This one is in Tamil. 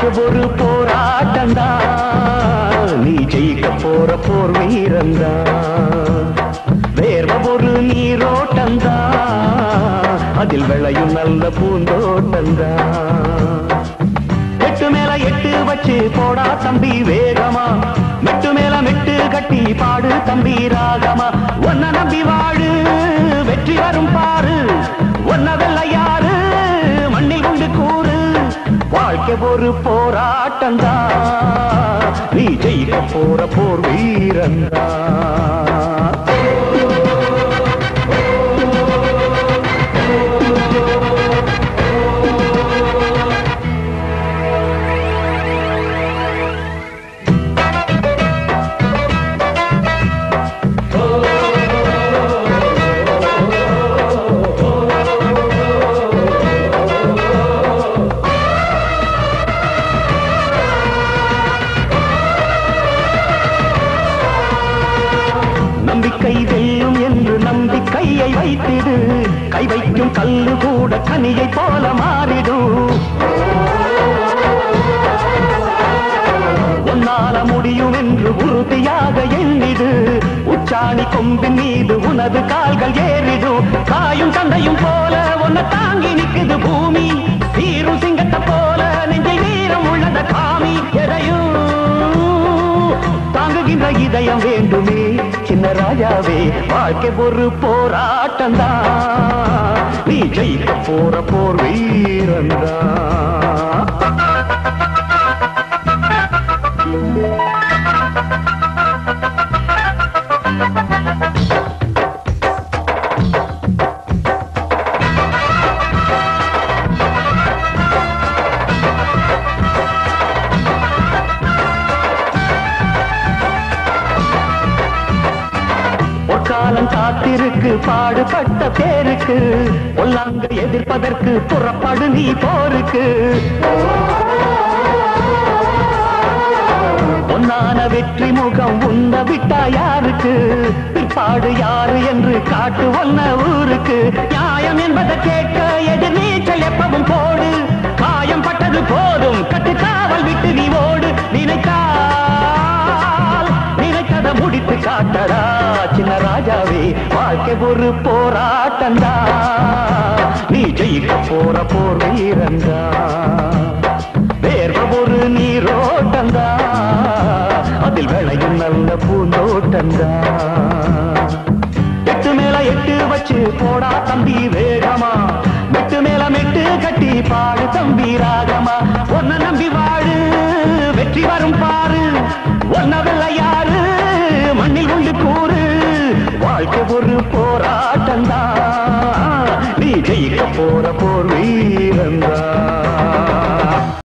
வாழ்க்கை ஒரு போராட்டந்தா நீ ஜெயிக்க போற போர் வீரந்தா வேர்வ ஒரு நீரோட்டந்தா அதில் விளையும் நல்ல பூந்தோட்டந்தா எட்டு மேல எட்டு வச்சு போடா தம்பி வேகமா மெட்டு மேல மெட்டு கட்டி பாடு தம்பி ராகமா ஒன்ன நம்பி வாழு வெற்றி வரும் பாரு ஒன்ன வெல்ல யாரு மண்ணில் உண்டு கூறு வாழ்க்கை ஒரு போராட்டந்தா நீ ஜெயிக்க போற போர் வீரந்தா நம்பிக்கை வெல்லும் என்று நம்பிக்கையை வைத்திடு கை வைக்கும் கல்லு கூட கனியை போல மாறிடும் உன்னால முடியும் என்று உறுதியாக எண்ணிடு உச்சாணி கொம்பின் மீது உனது கால்கள் ஏறிடும் காயும் தந்தையும் போல உன்னை தாங்கி நிக்குது பூமி சீரும் சிங்கத்தை போல நெஞ்சில் வீரம் உள்ளத காமி எதையும் தாங்குகின்ற இதயம் வேண்டுமே சின்ன ராஜாவே வாழ்க்கை ஒரு போராட்டந்தா நீ ஜெயிக்க போற போர் வீரந்தா பொற்காலம் காத்திருக்கு பாடுபட்ட பேருக்கு பொல்லாங்க எதிர்ப்பதற்கு புறப்படு நீ போருக்கு பொன்னான வெற்றி முகம் உன்ன விட்டா யாருக்கு பிற்பாடு யாரு என்று காட்டு ஒன்ன ஊருக்கு நியாயம் என்பதை கேட்க எதிர் நீச்சல் எப்பவும் போடு காயம் பட்டது போதும் கட்டு காவல் விட்டு நீ ஓடு நினைத்தால் நினைத்ததை முடித்து காட்டடா சின்ன ராஜாவே வாழ்க்கை ஒரு போராட்டந்தா நீ ஜெயிக்க போற போர் வீரந்தா வேர்வ ஒரு நீரோட்டந்தா அதில் விளையும் நல்ல பூந்தோட்டந்தா எட்டு மேல எட்டு வச்சு போடா தம்பி வேகமா மெட்டு மேல மெட்டு கட்டி பாடு தம்பி ராகமா ஒன்ன நம்பி வாழு வெற்றி வரும் பாரு ஒன்ன வெல்ல யாரு மண்ணில் உண்டு கூறு வாழ்க்கை ஒரு போராட்டந்தா நீ ஜெயிக்க போற போர் வீரந்தா